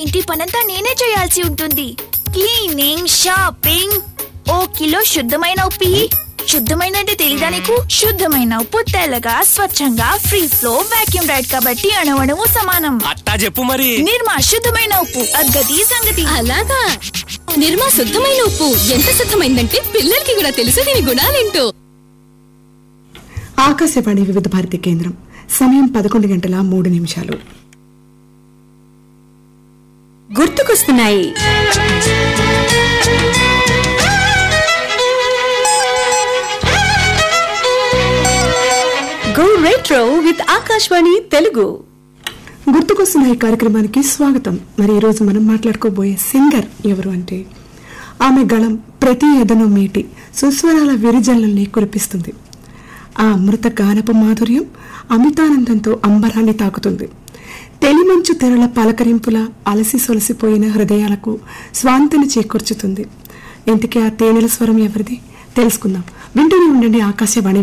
ఇంటి పనంతా నేనే చేయాల్సి ఉంటుంది క్లీనింగ్ షాపింగ్ ఓ కిలో శుద్ధమైన ఉప్పి శుద్ధమైన అంటే తెలీదా నీకు శుద్ధమైన ఉప్పు తెల్లగా స్వచ్ఛంగా ఫ్రీ ఫ్లో వాక్యూమ్ రైడ్ కాబట్టి అణవణము సమానం అట్టా చెప్పు మరి నిర్మా శుద్ధమైన ఉప్పు అద్గతి సంగతి అలాగా నిర్మా శుద్ధమైన ఉప్పు ఎంత శుద్ధమైందంటే పిల్లలకి కూడా తెలుసు దీని గుణాలేంటో ఆకాశవాణి వివిధ భారతి కేంద్రం సమయం పదకొండు గంటల మూడు నిమిషాలు గుర్తుకొస్తున్నాయి go retro with Akashvani Telugu గుర్తుకొస్తున్న ఈ కార్యక్రమానికి స్వాగతం మరి ఈరోజు మనం మాట్లాడుకోబోయే సింగర్ ఎవరు అంటే ఆమె గళం ప్రతి ఎదను మీటి సుస్వరాల విరిజల్లని కురిపిస్తుంది ఆ అమృత గానపు మాధుర్యం అమితానందంతో అంబరాన్ని తాకుతుంది తెలిమంచు తెరల పలకరింపుల అలసి సొలసిపోయిన హృదయాలకు స్వాంతిని చేకూర్చుతుంది ఇంతకీ ఆ తేనెల స్వరం ఎవరిది తెలుసుకుందాం వింటూనే ఉండండి ఆకాశవాణి